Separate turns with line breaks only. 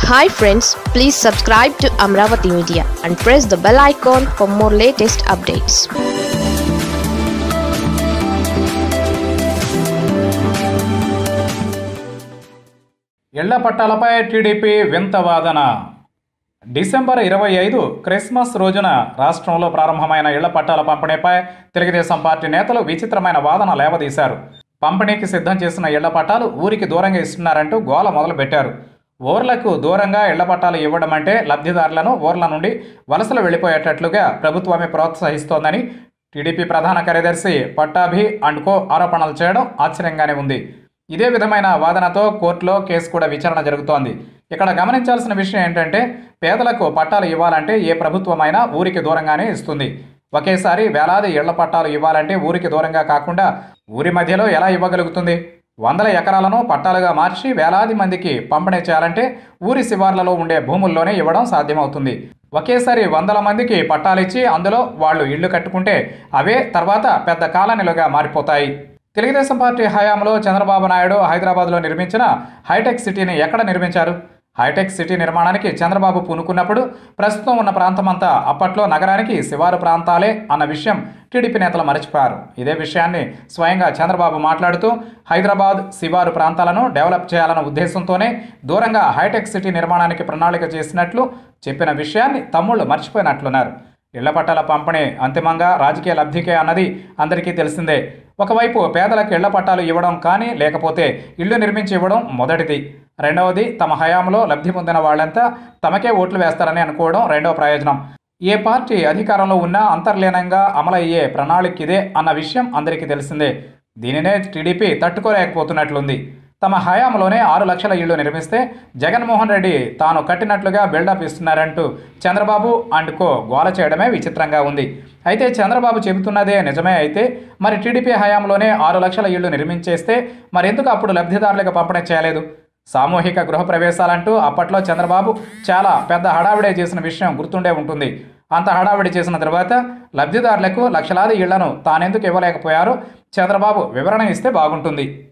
hi friends please subscribe to Amaravati media and press the bell icon for more latest updates
ఇళ్ల పట్టాలపై TDP వింత వాదన December ఇరవై ఐదు క్రిస్మస్ రోజున రాష్ట్రంలో ప్రారంభమైన ఇళ్ల పట్టాల పంపిణీపై తెలుగుదేశం పార్టీ నేతలు విచిత్రమైన వాదన లేవదీశారు పంపిణీకి సిద్ధం చేసిన ఇళ్ల పట్టాలు ఊరికి దూరంగా ఇస్తున్నారంటూ గోల మొదలుపెట్టారు ఊర్లకు దూరంగా ఇళ్ల పట్టాలు ఇవ్వడం అంటే లబ్ధిదారులను ఊర్ల నుండి వలసలు వెళ్ళిపోయేటట్లుగా ప్రభుత్వమే ప్రోత్సహిస్తోందని టీడీపీ ప్రధాన కార్యదర్శి పట్టాభి అండ్ కో ఆరోపణలు చేయడం ఆశ్చర్యంగానే ఉంది ఇదే విధమైన వాదనతో కోర్టులో కేసు కూడా విచారణ జరుగుతోంది ఇక్కడ గమనించాల్సిన విషయం ఏంటంటే పేదలకు పట్టాలు ఇవ్వాలంటే ఏ ప్రభుత్వమైనా ఊరికి దూరంగానే ఇస్తుంది ఒకేసారి వేలాది ఇళ్ల పట్టాలు ఇవ్వాలంటే ఊరికి దూరంగా కాకుండా ఊరి మధ్యలో ఎలా ఇవ్వగలుగుతుంది వందల ఎకరాలను పట్టాలుగా మార్చి వేలాది మందికి పంపిణీ చేయాలంటే ఊరి శివార్లలో ఉండే భూముల్లోనే ఇవ్వడం సాధ్యమవుతుంది ఒకేసారి వందల మందికి పట్టాలిచ్చి అందులో వాళ్ళు ఇళ్లు కట్టుకుంటే అవే తర్వాత పెద్ద కాలనీలుగా మారిపోతాయి తెలుగుదేశం పార్టీ హయాంలో చంద్రబాబు నాయుడు హైదరాబాద్లో నిర్మించిన హైటెక్ సిటీని ఎక్కడ నిర్మించారు హైటెక్ సిటీ నిర్మాణానికి చంద్రబాబు పూనుకున్నప్పుడు ప్రస్తుతం ఉన్న ప్రాంతమంతా అప్పట్లో నగరానికి శివారు ప్రాంతాలే అన్న విషయం టీడీపీ నేతలు మరచిపోయారు ఇదే విషయాన్ని స్వయంగా చంద్రబాబు మాట్లాడుతూ హైదరాబాద్ శివారు ప్రాంతాలను డెవలప్ చేయాలన్న ఉద్దేశంతోనే దూరంగా హైటెక్ సిటీ నిర్మాణానికి ప్రణాళిక చేసినట్లు చెప్పిన విషయాన్ని తమ్ముళ్ళు మర్చిపోయినట్లున్నారు ఇళ్ల పట్టాల పంపిణీ అంతిమంగా రాజకీయ లబ్ధికే అన్నది అందరికీ తెలిసిందే ఒకవైపు పేదలకు ఇళ్ల పట్టాలు ఇవ్వడం కానీ లేకపోతే ఇళ్లు నిర్మించి ఇవ్వడం మొదటిది రెండవది తమ హయాంలో లబ్ధి పొందిన వాళ్ళంతా తమకే ఓట్లు వేస్తారని అనుకోవడం రెండవ ప్రయోజనం ఏ పార్టీ అధికారంలో ఉన్నా అంతర్లీనంగా అమలయ్యే ప్రణాళిక ఇదే అన్న విషయం అందరికీ తెలిసిందే దీనినే టీడీపీ తట్టుకోలేకపోతున్నట్లుంది తమ హయాంలోనే ఆరు లక్షల ఇళ్లు నిర్మిస్తే జగన్మోహన్ రెడ్డి తాను కట్టినట్లుగా బిల్డప్ ఇస్తున్నారంటూ చంద్రబాబు అండ్ కో గోల చేయడమే విచిత్రంగా ఉంది అయితే చంద్రబాబు చెబుతున్నదే నిజమే అయితే మరి టీడీపీ హయాంలోనే ఆరు లక్షల ఇళ్లు నిర్మించేస్తే మరెందుకు అప్పుడు లబ్ధిదారులకు పంపిణీ చేయలేదు సామూహిక గృహ ప్రవేశాలంటూ అప్పట్లో చంద్రబాబు చాలా పెద్ద హడావిడే చేసిన విషయం గుర్తుండే ఉంటుంది అంత హడావిడి చేసిన తర్వాత లబ్ధిదారులకు లక్షలాది ఇళ్లను తానెందుకు ఇవ్వలేకపోయారో చంద్రబాబు వివరణ ఇస్తే బాగుంటుంది